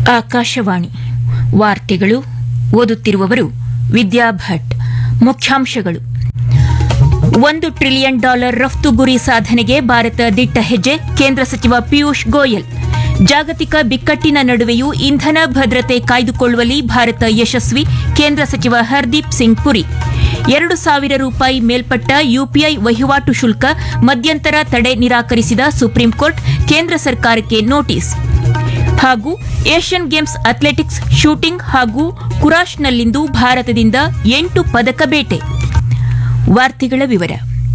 ಆಕಾಶವಾಣಿ ವಾರ್ತೆಗಳು ಓದುತ್ತಿರುವವರು ವಿದ್ಯಾ ಭಟ್ ಮುಖ್ಯಾಂಶಗಳು ಒಂದು ಟ್ರಿಲಿಯನ್ ಡಾಲರ್ ರಫ್ತು ಗುರಿ ಸಾಧನೆಗೆ ಭಾರತ ದಿಟ್ಟ ಹೆಜ್ಜೆ ಕೇಂದ್ರ ಸಚಿವ ಪಿಯೂಷ್ ಗೋಯಲ್ ಜಾಗತಿಕ ಬಿಕ್ಕಟ್ಟಿನ ನಡುವೆಯೂ ಇಂಧನ ಭದ್ರತೆ ಕಾಯ್ದುಕೊಳ್ಳುವಲ್ಲಿ ಭಾರತ ಯಶಸ್ವಿ ಕೇಂದ್ರ ಸಚಿವ ಹರ್ದೀಪ್ ಸಿಂಗ್ ಪುರಿ ಎರಡು ಸಾವಿರ ರೂಪಾಯಿ ಮೇಲ್ಪಟ್ಟ ಯುಪಿಐ ವಹಿವಾಟು ಶುಲ್ಕ ಮಧ್ಯಂತರ ತಡೆ ನಿರಾಕರಿಸಿದ ಸುಪ್ರೀಂ ಕೋರ್ಟ್ ಕೇಂದ್ರ ಸರ್ಕಾರಕ್ಕೆ ನೋಟಿಸ್ ಹಾಗೂ ಏಷ್ಯನ್ ಗೇಮ್ಸ್ ಅಥ್ಲೆಟಿಕ್ಸ್ ಶೂಟಿಂಗ್ ಹಾಗೂ ಕುರಾಶ್ನಲ್ಲಿಂದು ಭಾರತದಿಂದ ಎಂಟು ಪದಕ ಬೇಟೆ ವಾರ್ತೆಗಳ ವಿವರ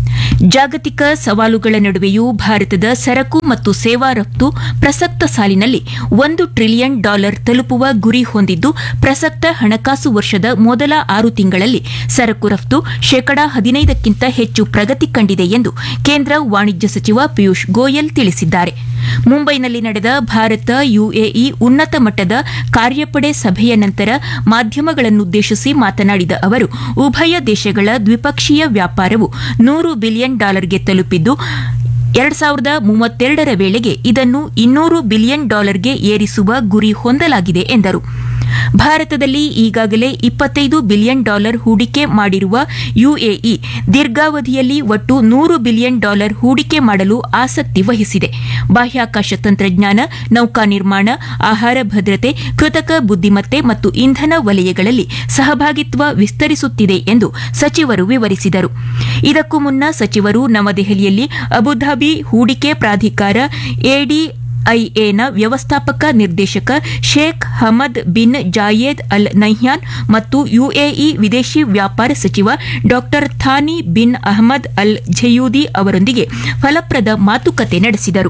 ಜಾಗತಿಕ ಸವಾಲುಗಳ ನಡುವೆಯೂ ಭಾರತದ ಸರಕು ಮತ್ತು ಸೇವಾ ರಫ್ತು ಪ್ರಸಕ್ತ ಸಾಲಿನಲ್ಲಿ ಒಂದು ಟ್ರಿಲಿಯನ್ ಡಾಲರ್ ತಲುಪುವ ಗುರಿ ಹೊಂದಿದ್ದು ಪ್ರಸಕ್ತ ಹಣಕಾಸು ವರ್ಷದ ಮೊದಲ ಆರು ತಿಂಗಳಲ್ಲಿ ಸರಕು ರಫ್ತು ಶೇಕಡಾ ಹದಿನೈದಕ್ಕಿಂತ ಹೆಚ್ಚು ಪ್ರಗತಿ ಕಂಡಿದೆ ಎಂದು ಕೇಂದ್ರ ವಾಣಿಜ್ಯ ಸಚಿವ ಪಿಯೂಷ್ ಗೋಯಲ್ ತಿಳಿಸಿದ್ದಾರೆ ಮುಂಬೈನಲ್ಲಿ ನಡೆದ ಭಾರತ ಯುಎಇ ಉನ್ನತ ಮಟ್ಟದ ಕಾರ್ಯಪಡೆ ಸಭೆಯ ನಂತರ ಮಾಧ್ಯಮಗಳನ್ನುದ್ದೇಶಿಸಿ ಮಾತನಾಡಿದ ಅವರು ಉಭಯ ದೇಶಗಳ ದ್ವಿಪಕ್ಷೀಯ ವ್ಯಾಪಾರವು ನೂರು ಬಿಲಿಯನ್ ಡಾಲರ್ಗೆ ತಲುಪಿದ್ದು ಎರಡ್ ಸಾವಿರದ ಮೂವತ್ತೆರಡರ ವೇಳೆಗೆ ಇದನ್ನು ಇನ್ನೂರು ಬಿಲಿಯನ್ ಡಾಲರ್ಗೆ ಏರಿಸುವ ಗುರಿ ಹೊಂದಲಾಗಿದೆ ಎಂದರು ಭಾರತದಲ್ಲಿ ಈಗಾಗಲೇ ಇಪ್ಪತ್ತೈದು ಬಿಲಿಯನ್ ಡಾಲರ್ ಹೂಡಿಕೆ ಮಾಡಿರುವ ಯುಎಇ ದೀರ್ಘಾವಧಿಯಲ್ಲಿ ಒಟ್ಟು ನೂರು ಬಿಲಿಯನ್ ಡಾಲರ್ ಹೂಡಿಕೆ ಮಾಡಲು ಆಸಕ್ತಿ ವಹಿಸಿದೆ ಬಾಹ್ಯಾಕಾಶ ತಂತ್ರಜ್ಞಾನ ನೌಕಾ ನಿರ್ಮಾಣ ಆಹಾರ ಭದ್ರತೆ ಕೃತಕ ಬುದ್ದಿಮತ್ತೆ ಮತ್ತು ಇಂಧನ ವಲಯಗಳಲ್ಲಿ ಸಹಭಾಗಿತ್ವ ವಿಸ್ತರಿಸುತ್ತಿದೆ ಎಂದು ಸಚಿವರು ವಿವರಿಸಿದರು ಇದಕ್ಕೂ ಮುನ್ನ ಸಚಿವರು ನವದೆಹಲಿಯಲ್ಲಿ ಅಬುಧಾಬಿ ಹೂಡಿಕೆ ಪ್ರಾಧಿಕಾರ ಎಡಿ ಐಎನ ವ್ಯವಸ್ಥಾಪಕ ನಿರ್ದೇಶಕ Sheikh Hamad bin ಜಾಯೇದ್ Al Nahyan ಮತ್ತು ಯುಎಇ ವಿದೇಶಿ ವ್ಯಾಪಾರ ಸಚಿವ ಡಾ ಥಾನಿ ಬಿನ್ ಅಹಮದ್ ಅಲ್ ಝಯೂದಿ ಅವರೊಂದಿಗೆ ಫಲಪ್ರದ ಮಾತುಕತೆ ನಡೆಸಿದರು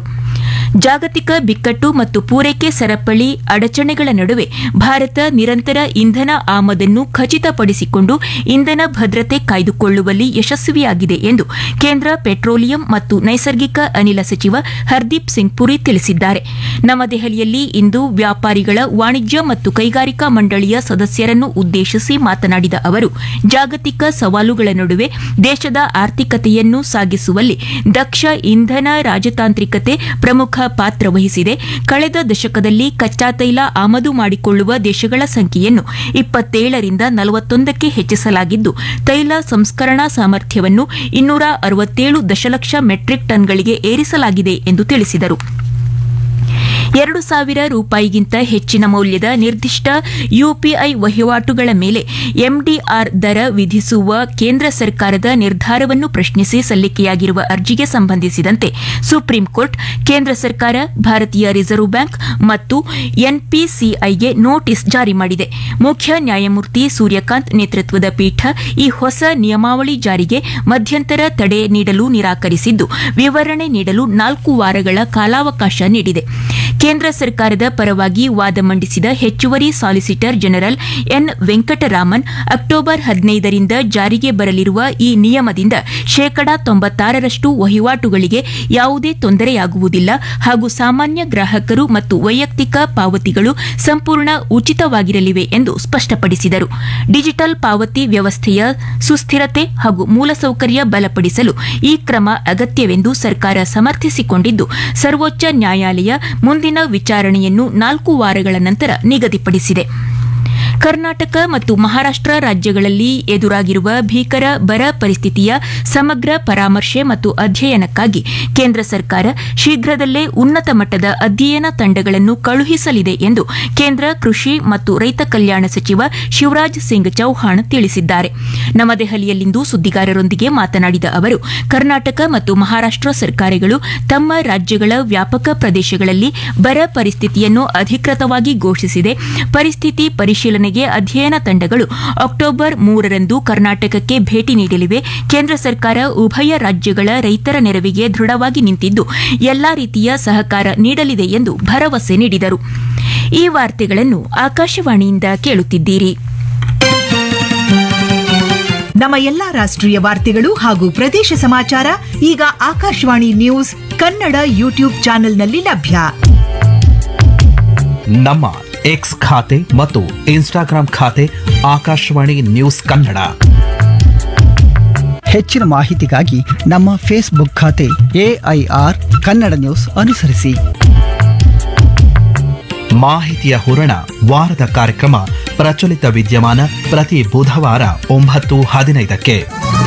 ಜಾಗತಿಕ ಬಿಕ್ಕಟ್ಟು ಮತ್ತು ಪೂರೈಕೆ ಸರಪಳಿ ಅಡಚಣೆಗಳ ನಡುವೆ ಭಾರತ ನಿರಂತರ ಇಂಧನ ಆಮದನ್ನು ಖಚಿತಪಡಿಸಿಕೊಂಡು ಇಂಧನ ಭದ್ರತೆ ಕಾಯ್ದುಕೊಳ್ಳುವಲ್ಲಿ ಯಶಸ್ವಿಯಾಗಿದೆ ಎಂದು ಕೇಂದ್ರ ಪೆಟ್ರೋಲಿಯಂ ಮತ್ತು ನೈಸರ್ಗಿಕ ಅನಿಲ ಸಚಿವ ಹರ್ದೀಪ್ ಸಿಂಗ್ ಪುರಿ ತಿಳಿಸಿದ್ದಾರೆ ನವದೆಹಲಿಯಲ್ಲಿ ಇಂದು ವ್ಯಾಪಾರಿಗಳ ವಾಣಿಜ್ಯ ಮತ್ತು ಕೈಗಾರಿಕಾ ಮಂಡಳಿಯ ಸದಸ್ಯರನ್ನು ಉದ್ದೇಶಿಸಿ ಮಾತನಾಡಿದ ಅವರು ಜಾಗತಿಕ ಸವಾಲುಗಳ ನಡುವೆ ದೇಶದ ಆರ್ಥಿಕತೆಯನ್ನು ಸಾಗಿಸುವಲ್ಲಿ ದಕ್ಷ ಇಂಧನ ರಾಜತಾಂತ್ರಿಕತೆ ಪ್ರಮುಖ ಪಾತ್ರ ವಹಿಸಿದೆ ಕಳೆದ ದಶಕದಲ್ಲಿ ಕಚ್ಚಾ ತೈಲ ಆಮದು ಮಾಡಿಕೊಳ್ಳುವ ದೇಶಗಳ ಸಂಖ್ಯೆಯನ್ನು ಇಪ್ಪತ್ತೇಳರಿಂದ ನಲವತ್ತೊಂದಕ್ಕೆ ಹೆಚ್ಚಿಸಲಾಗಿದ್ದು ತೈಲ ಸಂಸ್ಕರಣಾ ಸಾಮರ್ಥ್ಯವನ್ನು ಇನ್ನೂರ ಅರವತ್ತೇಳು ದಶಲಕ್ಷ ಮೆಟ್ರಿಕ್ ಟನ್ಗಳಿಗೆ ಏರಿಸಲಾಗಿದೆ ಎಂದು ತಿಳಿಸಿದರು ಎರಡು ಸಾವಿರ ರೂಪಾಯಿಗಿಂತ ಹೆಚ್ಚಿನ ಮೌಲ್ಯದ ನಿರ್ದಿಷ್ಟ ಯುಪಿಐ ವಹಿವಾಟುಗಳ ಮೇಲೆ ಎಂಡಿಆರ್ ದರ ವಿಧಿಸುವ ಕೇಂದ್ರ ಸರ್ಕಾರದ ನಿರ್ಧಾರವನ್ನು ಪ್ರಶ್ನಿಸಿ ಸಲ್ಲಿಕೆಯಾಗಿರುವ ಅರ್ಜಿಗೆ ಸಂಬಂಧಿಸಿದಂತೆ ಸುಪ್ರೀಂ ಕೋರ್ಟ್ ಕೇಂದ್ರ ಸರ್ಕಾರ ಭಾರತೀಯ ರಿಸರ್ವ್ ಬ್ಯಾಂಕ್ ಮತ್ತು ಎನ್ಪಿಸಿಐಗೆ ನೋಟಿಸ್ ಜಾರಿ ಮಾಡಿದೆ ಮುಖ್ಯ ನ್ಯಾಯಮೂರ್ತಿ ಸೂರ್ಯಕಾಂತ್ ನೇತೃತ್ವದ ಪೀಠ ಈ ಹೊಸ ನಿಯಮಾವಳಿ ಜಾರಿಗೆ ಮಧ್ಯಂತರ ತಡೆ ನೀಡಲು ನಿರಾಕರಿಸಿದ್ದು ವಿವರಣೆ ನೀಡಲು ನಾಲ್ಕು ವಾರಗಳ ಕಾಲಾವಕಾಶ ನೀಡಿದೆ ಕೇಂದ್ರ ಸರ್ಕಾರದ ಪರವಾಗಿ ವಾದ ಮಂಡಿಸಿದ ಹೆಚ್ಚುವರಿ solicitor general N Venkataraman October ಹದಿನೈದರಿಂದ ಜಾರಿಗೆ ಬರಲಿರುವ ಈ ನಿಯಮದಿಂದ ಶೇಕಡಾ ತೊಂಬತ್ತಾರರಷ್ಟು ವಹಿವಾಟುಗಳಿಗೆ ಯಾವುದೇ ತೊಂದರೆಯಾಗುವುದಿಲ್ಲ ಹಾಗೂ ಸಾಮಾನ್ಯ ಗ್ರಾಹಕರು ಮತ್ತು ವೈಯಕ್ತಿಕ ಪಾವತಿಗಳು ಸಂಪೂರ್ಣ ಉಚಿತವಾಗಿರಲಿವೆ ಎಂದು ಸ್ಪಷ್ಟಪಡಿಸಿದರು ಡಿಜಿಟಲ್ ಪಾವತಿ ವ್ಯವಸ್ಥೆಯ ಸುಸ್ಥಿರತೆ ಹಾಗೂ ಮೂಲಸೌಕರ್ಯ ಬಲಪಡಿಸಲು ಈ ಕ್ರಮ ಅಗತ್ಯವೆಂದು ಸರ್ಕಾರ ಸಮರ್ಥಿಸಿಕೊಂಡಿದ್ದು ಸರ್ವೋಚ್ಚ ನ್ಯಾಯಾಲಯ ಮುಂದಿನ ವಿಚಾರಣೆಯನ್ನು ನಾಲ್ಕು ವಾರಗಳ ನಂತರ ನಿಗದಿಪಡಿಸಿದೆ ಕರ್ನಾಟಕ ಮತ್ತು ಮಹಾರಾಷ್ಟ್ರ ರಾಜ್ಯಗಳಲ್ಲಿ ಎದುರಾಗಿರುವ ಭೀಕರ ಬರ ಪರಿಸ್ಥಿತಿಯ ಸಮಗ್ರ ಪರಾಮರ್ಶೆ ಮತ್ತು ಅಧ್ಯಯನಕ್ಕಾಗಿ ಕೇಂದ್ರ ಸರ್ಕಾರ ಶೀಘ್ರದಲ್ಲೇ ಉನ್ನತ ಮಟ್ಟದ ಅಧ್ಯಯನ ತಂಡಗಳನ್ನು ಕಳುಹಿಸಲಿದೆ ಎಂದು ಕೇಂದ್ರ ಕೃಷಿ ಮತ್ತು ರೈತ ಕಲ್ಯಾಣ ಸಚಿವ ಶಿವರಾಜ್ ಸಿಂಗ್ ಚೌಹಾಣ್ ತಿಳಿಸಿದ್ದಾರೆ ನವದೆಹಲಿಯಲ್ಲಿಂದು ಸುದ್ದಿಗಾರರೊಂದಿಗೆ ಮಾತನಾಡಿದ ಅವರು ಕರ್ನಾಟಕ ಮತ್ತು ಮಹಾರಾಷ್ಟ್ರ ಸರ್ಕಾರಗಳು ತಮ್ಮ ರಾಜ್ಯಗಳ ವ್ಯಾಪಕ ಪ್ರದೇಶಗಳಲ್ಲಿ ಬರ ಪರಿಸ್ಥಿತಿಯನ್ನು ಅಧಿಕೃತವಾಗಿ ಘೋಷಿಸಿದೆ ಪರಿಸ್ಥಿತಿ ಪರಿಶೀಲನೆಗೆ ಅಧ್ಯಯನ ತಂಡಗಳು ಅಕ್ಟೋಬರ್ ಮೂರರಂದು ಕರ್ನಾಟಕಕ್ಕೆ ಭೇಟಿ ನೀಡಲಿವೆ ಕೇಂದ್ರ ಸರ್ಕಾರ ಉಭಯ ರಾಜ್ಯಗಳ ರೈತರ ನೆರವಿಗೆ ದೃಢವಾಗಿ ನಿಂತಿದ್ದು ಎಲ್ಲಾ ರೀತಿಯ ಸಹಕಾರ ನೀಡಲಿದೆ ಎಂದು ಭರವಸೆ ನೀಡಿದರು ಈ ವಾರ್ತೆಗಳನ್ನು ಆಕಾಶವಾಣಿಯಿಂದ ಕೇಳುತ್ತಿದ್ದೀರಿ ನಮ್ಮ ಎಲ್ಲಾ ರಾಷ್ಟ್ರೀಯ ವಾರ್ತೆಗಳು ಹಾಗೂ ಪ್ರದೇಶ ಸಮಾಚಾರ ಈಗ ಆಕಾಶವಾಣಿ ನ್ಯೂಸ್ ಕನ್ನಡ ಯೂಟ್ಯೂಬ್ ಚಾನೆಲ್ನಲ್ಲಿ ಲಭ್ಯ ನಮ್ಮ ಎಕ್ಸ್ ಖಾತೆ ಮತ್ತು ಇನ್ಸ್ಟಾಗ್ರಾಂ ಖಾತೆ ಆಕಾಶವಾಣಿ ನ್ಯೂಸ್ ಕನ್ನಡ ಹೆಚ್ಚಿನ ಮಾಹಿತಿಗಾಗಿ ನಮ್ಮ ಫೇಸ್ಬುಕ್ ಖಾತೆ ಎಐಆರ್ ಕನ್ನಡ ನ್ಯೂಸ್ ಅನುಸರಿಸಿ ಮಾಹಿತಿಯ ಹೂರಣ ವಾರದ ಕಾರ್ಯಕ್ರಮ ಪ್ರಚಲಿತ ವಿದ್ಯಮಾನ ಪ್ರತಿ ಬುಧವಾರ ಒಂಬತ್ತು ಹದಿನೈದಕ್ಕೆ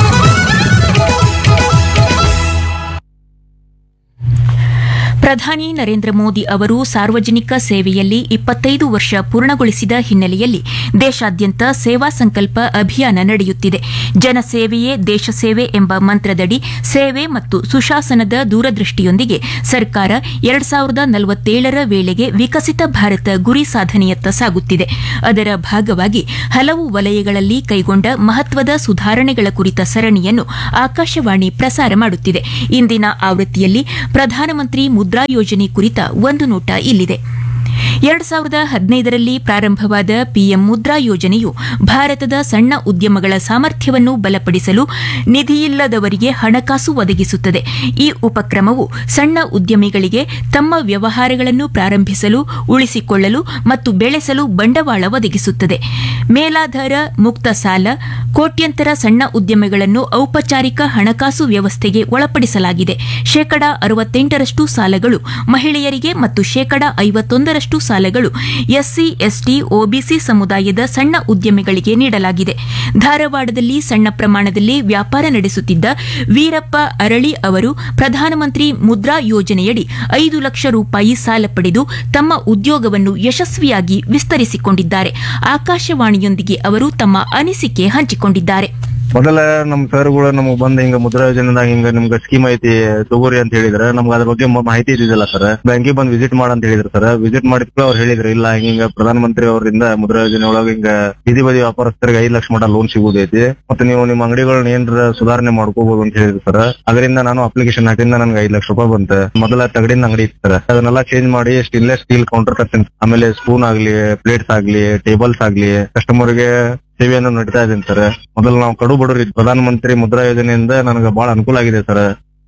ಪ್ರಧಾನಿ ನರೇಂದ್ರ ಮೋದಿ ಅವರು ಸಾರ್ವಜನಿಕ ಸೇವೆಯಲ್ಲಿ ಇಪ್ಪತ್ತೈದು ವರ್ಷ ಪೂರ್ಣಗೊಳಿಸಿದ ಹಿನ್ನೆಲೆಯಲ್ಲಿ ದೇಶಾದ್ಯಂತ ಸೇವಾ ಸಂಕಲ್ಪ ಅಭಿಯಾನ ನಡೆಯುತ್ತಿದೆ ಜನಸೇವೆಯೇ ದೇಶ ಸೇವೆ ಎಂಬ ಮಂತ್ರದಡಿ ಸೇವೆ ಮತ್ತು ಸುಶಾಸನದ ದೂರದೃಷ್ಟಿಯೊಂದಿಗೆ ಸರ್ಕಾರ ಎರಡ್ ಸಾವಿರದ ನಲವತ್ತೇಳರ ವೇಳೆಗೆ ವಿಕಸಿತ ಭಾರತ ಗುರಿ ಸಾಧನೆಯತ್ತ ಸಾಗುತ್ತಿದೆ ಅದರ ಭಾಗವಾಗಿ ಹಲವು ವಲಯಗಳಲ್ಲಿ ಕೈಗೊಂಡ ಮಹತ್ವದ ಸುಧಾರಣೆಗಳ ಕುರಿತ ಸರಣಿಯನ್ನು ಆಕಾಶವಾಣಿ ಪ್ರಸಾರ ಮಾಡುತ್ತಿದೆ ಇಂದಿನ ಆವೃತ್ತಿಯಲ್ಲಿ ಪ್ರಧಾನಮಂತ್ರಿ ಮುದ್ರಾ ಯೋಜನೆ ಕುರಿತ ಒಂದು ನೋಟ ಇಲ್ಲಿದೆ ಎರಡ್ ಸಾವಿರದ ಹದಿನೈದರಲ್ಲಿ ಪ್ರಾರಂಭವಾದ ಪಿಎಂ ಮುದ್ರಾ ಯೋಜನೆಯು ಭಾರತದ ಸಣ್ಣ ಉದ್ಯಮಗಳ ಸಾಮರ್ಥ್ಯವನ್ನು ಬಲಪಡಿಸಲು ನಿಧಿಯಿಲ್ಲದವರಿಗೆ ಹಣಕಾಸು ಒದಗಿಸುತ್ತದೆ ಈ ಉಪಕ್ರಮವು ಸಣ್ಣ ಉದ್ಯಮಿಗಳಿಗೆ ತಮ್ಮ ವ್ಯವಹಾರಗಳನ್ನು ಪ್ರಾರಂಭಿಸಲು ಉಳಿಸಿಕೊಳ್ಳಲು ಮತ್ತು ಬೆಳೆಸಲು ಬಂಡವಾಳ ಒದಗಿಸುತ್ತದೆ ಮೇಲಾಧಾರ ಮುಕ್ತ ಸಾಲ ಕೋಟ್ಯಂತರ ಸಣ್ಣ ಉದ್ಯಮಿಗಳನ್ನು ಔಪಚಾರಿಕ ಹಣಕಾಸು ವ್ಯವಸ್ಥೆಗೆ ಒಳಪಡಿಸಲಾಗಿದೆ ಶೇಕಡಾ ಅರವತ್ತೆಂಟರಷ್ಟು ಸಾಲಗಳು ಮಹಿಳೆಯರಿಗೆ ಮತ್ತು ಶೇಕಡಾ ಐವತ್ತೊಂದರಷ್ಟು ಸಾಲಗಳು ಎಸ್ಸಿ ಎಸ್ಟಿ ಒಬಿಸಿ ಸಮುದಾಯದ ಸಣ್ಣ ಉದ್ಯಮಿಗಳಿಗೆ ನೀಡಲಾಗಿದೆ ಧಾರವಾಡದಲ್ಲಿ ಸಣ್ಣ ಪ್ರಮಾಣದಲ್ಲಿ ವ್ಯಾಪಾರ ನಡೆಸುತ್ತಿದ್ದ ವೀರಪ್ಪ ಅರಳಿ ಅವರು ಪ್ರಧಾನಮಂತ್ರಿ ಮುದ್ರಾ ಯೋಜನೆಯಡಿ ಐದು ಲಕ್ಷ ರೂಪಾಯಿ ಸಾಲ ಪಡೆದು ತಮ್ಮ ಉದ್ಯೋಗವನ್ನು ಯಶಸ್ವಿಯಾಗಿ ವಿಸ್ತರಿಸಿಕೊಂಡಿದ್ದಾರೆ ಆಕಾಶವಾಣಿಯೊಂದಿಗೆ ಅವರು ತಮ್ಮ ಅನಿಸಿಕೆ ಹಂಚಿಕೊಂಡಿದ್ದಾರೆ ಮೊದಲ ನಮ್ ಸರ್ಗಳು ನಮಗ್ ಬಂದ್ ಹಿಂಗ ಮುದ್ರಾ ಯೋಜನೆದಾಗ ಹಿಂಗ ನಿಮ್ಗ ಸ್ಕೀಮ್ ಐತಿ ತಗೋರಿ ಅಂತ ಹೇಳಿದ್ರ ನಮ್ಗ ಅದ್ರ ಬಗ್ಗೆ ಮ- ಮಾಹಿತಿ ಇದ್ದಿದ್ದಿಲ್ಲ ಸರ್ ಬ್ಯಾಂಕಿಗೆ ಬಂದ್ ವಿಸಿಟ್ ಮಾಡ ಅಂತ ಹೇಳಿದ್ರು ಸರ್ ವಿಸಿಟ್ ಮಾಡಿದ್ಮೇಲೆ ಅವ್ರು ಹೇಳಿದ್ರು ಇಲ್ಲ ಹಿಂಗ ಪ್ರಧಾನ ಮಂತ್ರಿ ಅವರಿಂದ ಮುದ್ರಾ ಯೋಜನೆ ಒಳಗ ಹಿಂಗ ಬೀದಿ ಬದಿ ವ್ಯಾಪಾರಸ್ಥರಿಗೆ ಐದ್ ಲಕ್ಷ ಮಟ ಲೋನ್ ಸಿಗುದೈತಿ ಮತ್ತೆ ನೀವು ನಿಮ್ಮ ಅಂಗಡಿಗಳನ್ನ ಏನ್ರ ಸುಧಾರಣೆ ಮಾಡ್ಕೋಬಹುದು ಅಂತ ಹೇಳಿದ್ರು ಸರ್ ಅದರಿಂದ ನಾನು ಅಪ್ಲಿಕೇಶನ್ ಹಾಕಿಂದ ನನ್ಗೆ ಐದ್ ಲಕ್ಷ ರೂಪಾಯಿ ಬಂತ ಮೊದಲ ತಗಡಿನ ಅಂಗಡಿ ಇತ್ತು ಸರ್ ಅದನ್ನೆಲ್ಲ ಚೇಂಜ್ ಮಾಡಿ ಸ್ಟೇನ್ಲೆಸ್ ಸ್ಟೀಲ್ ಕೌಂಟರ್ ತರ್ತೀನಿ ಆಮೇಲೆ ಸ್ಪೂನ್ ಆಗ್ಲಿ ಪ್ಲೇಟ್ಸ್ ಆಗ್ಲಿ ಟೇಬಲ್ಸ್ ಆಗ್ಲಿ ಕಸ್ಟಮರ್ಗೆ ಸೇವೆಯನ್ನು ನೀಡ್ತಾ ಇದ್ದೀನಿ ಸರ್ ಮೊದಲು ನಾವು ಕಡು ಬಡವ್ರು ಇದ್ವಿ. ಪ್ರಧಾನ ಮಂತ್ರಿ ಮುದ್ರಾ ಯೋಜನೆಯಿಂದ ನನಗೆ ಬಹಳ ಅನುಕೂಲ ಆಗಿದೆ ಸರ್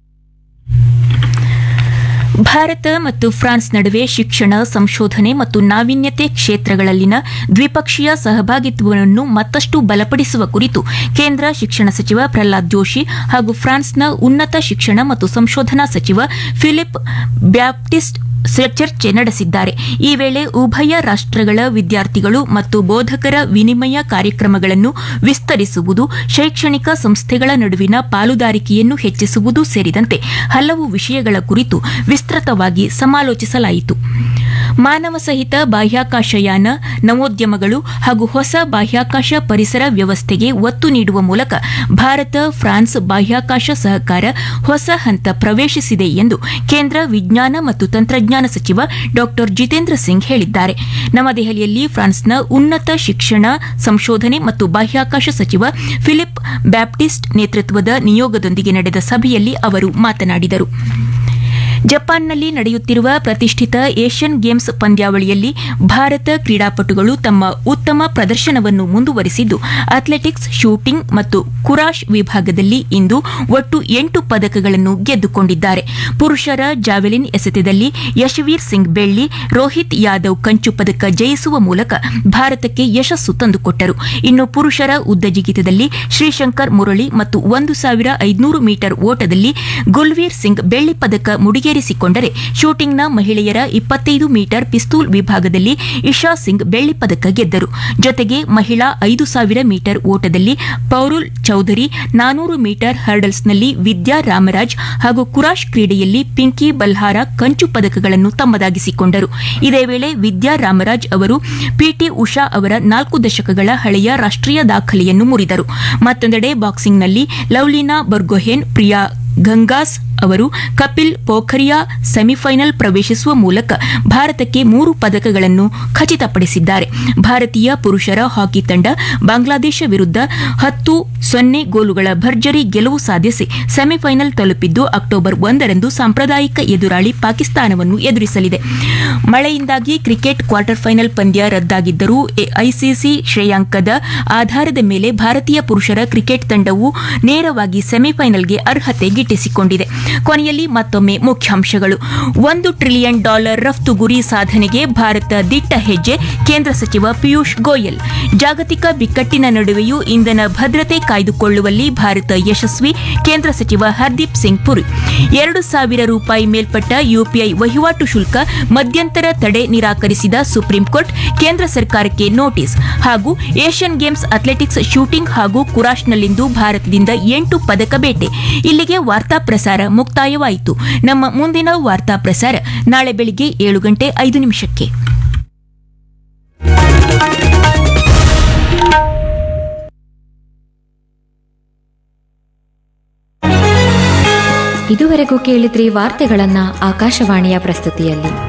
ಭಾರತ ಮತ್ತು ಫ್ರಾನ್ಸ್ ನಡುವೆ ಶಿಕ್ಷಣ ಸಂಶೋಧನೆ ಮತ್ತು ನಾವೀನ್ಯತೆ ಕ್ಷೇತ್ರಗಳಲ್ಲಿನ ದ್ವಿಪಕ್ಷೀಯ ಸಹಭಾಗಿತ್ವವನ್ನು ಮತ್ತಷ್ಟು ಬಲಪಡಿಸುವ ಕುರಿತು ಕೇಂದ್ರ ಶಿಕ್ಷಣ ಸಚಿವ ಪ್ರಹ್ಲಾದ್ ಜೋಶಿ ಹಾಗೂ ಫ್ರಾನ್ಸ್ನ ಉನ್ನತ ಶಿಕ್ಷಣ ಮತ್ತು ಸಂಶೋಧನಾ ಸಚಿವ ಫಿಲಿಪ್ ಬ್ಯಾಪ್ಟಿಸ್ಟ್ ಸ- ಚರ್ಚೆ ನಡೆಸಿದ್ದಾರೆ ಈ ವೇಳೆ ಉಭಯ ರಾಷ್ಟ್ರಗಳ ವಿದ್ಯಾರ್ಥಿಗಳು ಮತ್ತು ಬೋಧಕರ ವಿನಿಮಯ ಕಾರ್ಯಕ್ರಮಗಳನ್ನು ವಿಸ್ತರಿಸುವುದು ಶೈಕ್ಷಣಿಕ ಸಂಸ್ಥೆಗಳ ನಡುವಿನ ಪಾಲುದಾರಿಕೆಯನ್ನು ಹೆಚ್ಚಿಸುವುದು ಸೇರಿದಂತೆ ಹಲವು ವಿಷಯಗಳ ಕುರಿತು ವಿಸ್ತೃತವಾಗಿ ಸಮಾಲೋಚಿಸಲಾಯಿತು ಮಾನವ ಸಹಿತ ಬಾಹ್ಯಾಕಾಶಯಾನ ನವೋದ್ಯಮಗಳು ಹಾಗೂ ಹೊಸ ಬಾಹ್ಯಾಕಾಶ ಪರಿಸರ ವ್ಯವಸ್ಥೆಗೆ ಒತ್ತು ನೀಡುವ ಮೂಲಕ ಭಾರತ ಫ್ರಾನ್ಸ್ ಬಾಹ್ಯಾಕಾಶ ಸಹಕಾರ ಹೊಸ ಹಂತ ಪ್ರವೇಶಿಸಿದೆ ಎಂದು ಕೇಂದ್ರ ವಿಜ್ಞಾನ ಮತ್ತು ತಂತ್ರಜ್ಞಾನ ಸಚಿವ ಡಾ ಜಿತೇಂದ್ರ ಸಿಂಗ್ ಹೇಳಿದ್ದಾರೆ ನವದೆಹಲಿಯಲ್ಲಿ ಫ್ರಾನ್ಸ್ನ ಉನ್ನತ ಶಿಕ್ಷಣ ಸಂಶೋಧನೆ ಮತ್ತು ಬಾಹ್ಯಾಕಾಶ ಸಚಿವ ಫಿಲಿಪ್ ಬ್ಯಾಪ್ಟಿಸ್ಟ್ ನೇತೃತ್ವದ ನಿಯೋಗದೊಂದಿಗೆ ನಡೆದ ಸಭೆಯಲ್ಲಿ ಅವರು ಮಾತನಾಡಿದರು ಜಪಾನ್ನಲ್ಲಿ ನಡೆಯುತ್ತಿರುವ ಪ್ರತಿಷ್ಠಿತ ಏಷ್ಯನ್ ಗೇಮ್ಸ್ ಪಂದ್ಯಾವಳಿಯಲ್ಲಿ ಭಾರತ ಕ್ರೀಡಾಪಟುಗಳು ತಮ್ಮ ಉತ್ತಮ ಪ್ರದರ್ಶನವನ್ನು ಮುಂದುವರಿಸಿದ್ದು ಅಥ್ಲೆಟಿಕ್ಸ್ ಶೂಟಿಂಗ್ ಮತ್ತು ಕುರಾಶ್ ವಿಭಾಗದಲ್ಲಿ ಇಂದು ಒಟ್ಟು ಎಂಟು ಪದಕಗಳನ್ನು ಗೆದ್ದುಕೊಂಡಿದ್ದಾರೆ ಪುರುಷರ ಜಾವೆಲಿನ್ ಎಸೆತದಲ್ಲಿ ಯಶವೀರ್ ಸಿಂಗ್ ಬೆಳ್ಳಿ ರೋಹಿತ್ ಯಾದವ್ ಕಂಚು ಪದಕ ಜಯಿಸುವ ಮೂಲಕ ಭಾರತಕ್ಕೆ ಯಶಸ್ಸು ತಂದುಕೊಟ್ಟರು ಇನ್ನು ಪುರುಷರ ಉದ್ದ ಜಿಗಿತದಲ್ಲಿ ಶ್ರೀಶಂಕರ್ ಮುರಳಿ ಮತ್ತು ಒಂದು ಸಾವಿರ ಐದುನೂರು ಮೀಟರ್ ಓಟದಲ್ಲಿ ಗುಲ್ವೀರ್ ಸಿಂಗ್ ಬೆಳ್ಳಿ ಪದಕ ಮುಡಿಗೇರಿಸಿಕೊಂಡರೆ ಶೂಟಿಂಗ್ನ ಮಹಿಳೆಯರ ಇಪ್ಪತ್ತೈದು ಮೀಟರ್ ಪಿಸ್ತೂಲ್ ವಿಭಾಗದಲ್ಲಿ ಇಶಾ ಸಿಂಗ್ ಬೆಳ್ಳಿ ಪದಕ ಗೆದ್ದರು ಜೊತೆಗೆ ಮಹಿಳಾ ಐದು ಸಾವಿರ ಮೀಟರ್ ಓಟದಲ್ಲಿ ಪೌರುಲ್ ಚೌಧರಿ ನಾನೂರು ಮೀಟರ್ ಹರ್ಡಲ್ಸ್ನಲ್ಲಿ ವಿದ್ಯಾ ರಾಮರಾಜ್ ಹಾಗೂ ಕುರಾಶ್ ಕ್ರೀಡೆಯಲ್ಲಿ ಪಿಂಕಿ ಬಲ್ಹಾರ ಕಂಚು ಪದಕಗಳನ್ನು ತಮ್ಮದಾಗಿಸಿಕೊಂಡರು ಇದೇ ವೇಳೆ ವಿದ್ಯಾ ರಾಮರಾಜ್ ಅವರು ಪಿಟಿ ಉಷಾ ಅವರ ನಾಲ್ಕು ದಶಕಗಳ ಹಳೆಯ ರಾಷ್ಟ್ರೀಯ ದಾಖಲೆಯನ್ನು ಮುರಿದರು ಮತ್ತೊಂದೆಡೆ ಬಾಕ್ಸಿಂಗ್ನಲ್ಲಿ ಲವ್ಲಿನಾ ಬರ್ಗೊಹೆನ್ ಪ್ರಿಯಾ ಗಂಗಾಸ್ ಅವರು ಕಪಿಲ್ ಪೋಖರಿಯಾ ಸೆಮಿಫೈನಲ್ ಪ್ರವೇಶಿಸುವ ಮೂಲಕ ಭಾರತಕ್ಕೆ ಮೂರು ಪದಕಗಳನ್ನು ಖಚಿತಪಡಿಸಿದ್ದಾರೆ ಭಾರತೀಯ ಪುರುಷರ ಹಾಕಿ ತಂಡ ಬಾಂಗ್ಲಾದೇಶ ವಿರುದ್ಧ ಹತ್ತು ಸೊನ್ನೆ ಗೋಲುಗಳ ಭರ್ಜರಿ ಗೆಲುವು ಸಾಧಿಸಿ ಸೆಮಿಫೈನಲ್ ತಲುಪಿದ್ದು ಅಕ್ಟೋಬರ್ ಒಂದರಂದು ಸಾಂಪ್ರದಾಯಿಕ ಎದುರಾಳಿ ಪಾಕಿಸ್ತಾನವನ್ನು ಎದುರಿಸಲಿದೆ ಮಳೆಯಿಂದಾಗಿ ಕ್ರಿಕೆಟ್ ಕ್ವಾರ್ಟರ್ ಫೈನಲ್ ಪಂದ್ಯ ರದ್ದಾಗಿದ್ದರೂ ಎ- ಐಸಿಸಿ ಶ್ರೇಯಾಂಕದ ಆಧಾರದ ಮೇಲೆ ಭಾರತೀಯ ಪುರುಷರ ಕ್ರಿಕೆಟ್ ತಂಡವು ನೇರವಾಗಿ ಸೆಮಿಫೈನಲ್ಗೆ ಅರ್ಹತೆ ಗಿಟ್ಟಿಸಿಕೊಂಡಿದೆ ಕೊನೆಯಲ್ಲಿ ಮತ್ತೊಮ್ಮೆ ಮುಖ್ಯಾಂಶಗಳು ಒಂದು ಟ್ರಿಲಿಯನ್ ಡಾಲರ್ ರಫ್ತು ಗುರಿ ಸಾಧನೆಗೆ ಭಾರತ ದಿಟ್ಟ ಹೆಜ್ಜೆ ಕೇಂದ್ರ ಸಚಿವ ಪಿಯೂಷ್ ಗೋಯಲ್ ಜಾಗತಿಕ ಬಿಕ್ಕಟ್ಟಿನ ನಡುವೆಯೂ ಇಂಧನ ಭದ್ರತೆ ಕಾಯ್ದುಕೊಳ್ಳುವಲ್ಲಿ ಭಾರತ ಯಶಸ್ವಿ ಕೇಂದ್ರ ಸಚಿವ ಹರ್ದೀಪ್ ಸಿಂಗ್ ಪುರಿ ಎರಡು ಸಾವಿರ ರೂಪಾಯಿ ಮೇಲ್ಪಟ್ಟ ಯುಪಿಐ ವಹಿವಾಟು ಶುಲ್ಕ ಮಧ್ಯಂತರ ತಡೆ ನಿರಾಕರಿಸಿದ ಸುಪ್ರೀಂ ಕೋರ್ಟ್ ಕೇಂದ್ರ ಸರ್ಕಾರಕ್ಕೆ ನೋಟಿಸ್ ಹಾಗೂ ಏಷ್ಯನ್ ಗೇಮ್ಸ್ ಅಥ್ಲೆಟಿಕ್ಸ್ ಶೂಟಿಂಗ್ ಹಾಗೂ ಕುರಾಶ್ನಲ್ಲಿಂದು ಭಾರತದಿಂದ ಎಂಟು ಪದಕ ಬೇಟೆ ಇಲ್ಲಿಗೆ ವಾರ್ತಾ ಪ್ರಸಾರ ಮುಕ್ತಾಯವಾಯಿತು ನಮ್ಮ ಮುಂದಿನ ವಾರ್ತಾ ಪ್ರಸಾರ ನಾಳೆ ಬೆಳಿಗ್ಗೆ ಏಳು ಗಂಟೆ ಐದು ನಿಮಿಷಕ್ಕೆ ಇದುವರೆಗೂ ಕೇಳಿದ್ರಿ ವಾರ್ತೆಗಳನ್ನ ಆಕಾಶವಾಣಿಯ ಪ್ರಸ್ತುತಿಯಲ್ಲಿ